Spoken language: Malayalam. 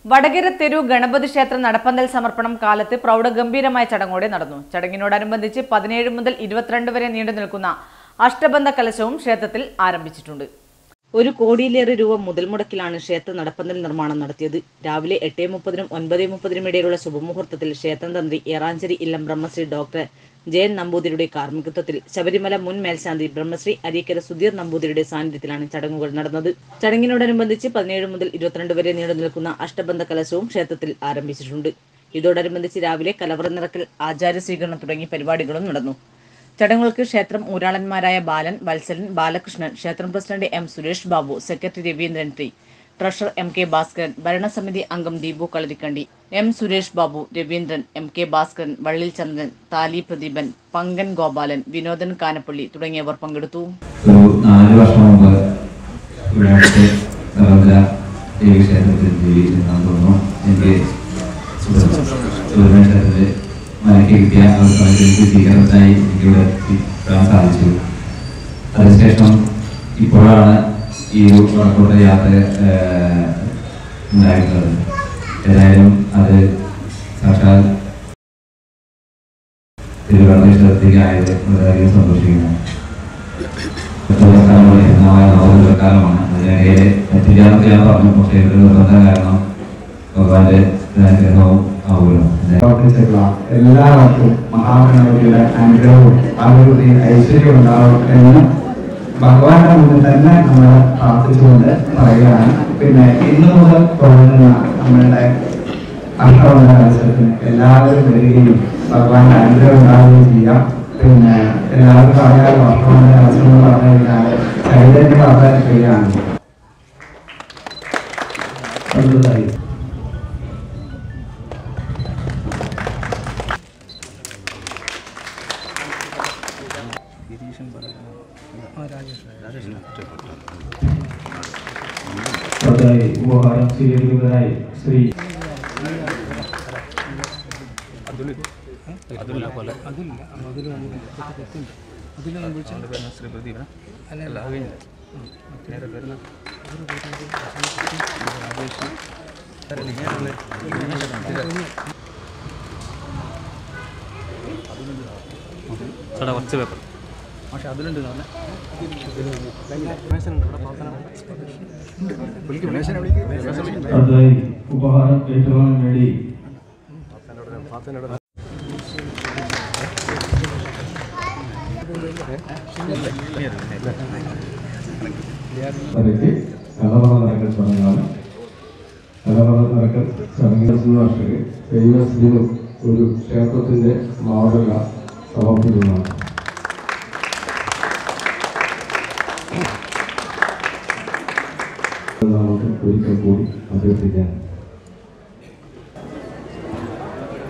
വടകര തെരു ഗണപതി ക്ഷേത്ര നടപ്പന്തൽ സമർപ്പണം കാലത്ത് പ്രൗഢഗംഭീരമായ ചടങ്ങോടെ നടന്നു ചടങ്ങിനോടനുബന്ധിച്ച് പതിനേഴ് മുതൽ ഇരുപത്തിരണ്ട് വരെ നീണ്ടു നിൽക്കുന്ന അഷ്ടബന്ധ കലശവും ക്ഷേത്രത്തിൽ ആരംഭിച്ചിട്ടുണ്ട് ഒരു കോടിയിലേറെ രൂപ മുതൽ മുടക്കിലാണ് ക്ഷേത്ര നടപ്പന്തൽ നിർമ്മാണം നടത്തിയത് രാവിലെ എട്ട് മുപ്പതിനും ഒൻപത് മുപ്പതിനും ഇടയിലുള്ള ശുഭമുഹൂർത്തത്തിൽ ക്ഷേത്രതന്ത്രി ഏറാഞ്ചേരി ഇല്ലം ബ്രഹ്മശ്രീ ഡോക്ടർ ജയൻ നമ്പൂതിരിയുടെ കാർമ്മികത്വത്തിൽ ശബരിമല മുൻ മേൽശാന്തി ബ്രഹ്മശ്രീ അരീക്കര സുധീർ നമ്പൂതിരിയുടെ സാന്നിധ്യത്തിലാണ് ചടങ്ങുകൾ നടന്നത് ചടങ്ങിനോടനുബന്ധിച്ച് പതിനേഴ് മുതൽ ഇരുപത്തിരണ്ട് വരെ നീണ്ടു നിൽക്കുന്ന അഷ്ടബന്ധ കലശവും ക്ഷേത്രത്തിൽ ആരംഭിച്ചിട്ടുണ്ട് ഇതോടനുബന്ധിച്ച് രാവിലെ കലവറ നിറക്കൽ ആചാര്യ സ്വീകരണം തുടങ്ങിയ പരിപാടികളും നടന്നു ചടങ്ങുകൾക്ക് ക്ഷേത്രം ഊരാളന്മാരായ ബാലൻ വത്സലൻ ബാലകൃഷ്ണൻ ക്ഷേത്രം president M Suresh Babu secretary Raveendran T treasurer M K Bhaskaran ഭരണസമിതി അംഗം Deepu Kalarikkandi M Suresh Babu Raveendran M K Bhaskaran Vallil Chandran Thali Pradeepan പങ്കൻ Gopalan Vinodan Kanappally തുടങ്ങിയവർ പങ്കെടുത്തു ഒരു നാല് വർഷം മുമ്പ് ഇവിടെ അടുത്ത് സർവത്ര ദേവി ക്ഷേത്രത്തിൽ ജീവിച്ചിരുന്നു തോന്നുന്നു എനിക്ക് സുബ്രഹ്മണ്യ ക്ഷേത്രത്തിൽ മനക്ക് കിട്ടിയ ഒരു സമയത്ത് എനിക്ക് സ്വീകരണത്തിനായി എനിക്കിവിടെ എത്താൻ സാധിച്ചു അതിനുശേഷം ഇപ്പോഴാണ് ഈ ഒരു വടക്കോട്ട യാത്ര ഏഹ്, ഉണ്ടായിട്ടുള്ളത് ഏതായാലും അത് സാക്ഷാൽ തിരുവനന്തപുരം ക്ഷേത്രത്തിലേക്ക് ആയത് വളരെയധികം സന്തോഷിക്കുന്നു കാലമാണ് അതിനിടയിൽ എത്തിക്കാന്നൊക്കെ ഞാൻ പറഞ്ഞു പക്ഷേ ഇതൊരു നിർബന്ധ കാരണം ഭഗവാന്റെ അനുഗ്രഹവും ആവുമല്ലോ പ്രവർത്തിച്ചിട്ടുള്ള എല്ലാവർക്കും മഹാഗണപതിയുടെ അനുഗ്രഹവും ആരോഗ്യ ഐശ്വര്യം ഉണ്ടാവും എന്ന് ഭഗവാന്റെ മുന്നിൽ തന്നെ നമ്മൾ പ്രാർത്ഥിച്ചുകൊണ്ട് പറയുകയാണ് പിന്നെ ഇന്നു മുതൽ തുടങ്ങുന്ന നമ്മളുടെ അഷ്ടവന മത്സരത്തിന് എല്ലാവരും വരികയും ഭഗവാന്റെ അനുഗ്രഹം ഉണ്ടാവുകയും ചെയ്യാം പിന്നെ എല്ലാവർക്കും അറിയാമല്ലോ അഷ്ടവന മത്സരം എന്ന് പറഞ്ഞു കഴിഞ്ഞാൽ ചൈതന്യ പ്രാധാന്യം അടുത്തതായി അടുത്തതായി ഉപഹാരം സ്വീകരിക്കുന്നതിനായി ശ്രീ ചേട്ടാ കുറച്ച് പേപ്പർ പക്ഷെ അതിലുണ്ട് അടുത്തതായി ഉപഹാരം ഏറ്റുവാങ്ങാൻ വേണ്ടി അതിലേക്ക് കലവറ നടക്കൽ ചടങ്ങാണ് കലവറ നടക്കൽ ചടങ്ങിൽ വർഷങ്ങൾ ദൈവസ്ലിനും ഒരു ക്ഷേത്രത്തിന്റെ മാതൃക സമർപ്പിക്കുന്നതാണ് നമുക്ക് ഒരിക്കൽ കൂടി അഭ്യർത്ഥിക്കാൻ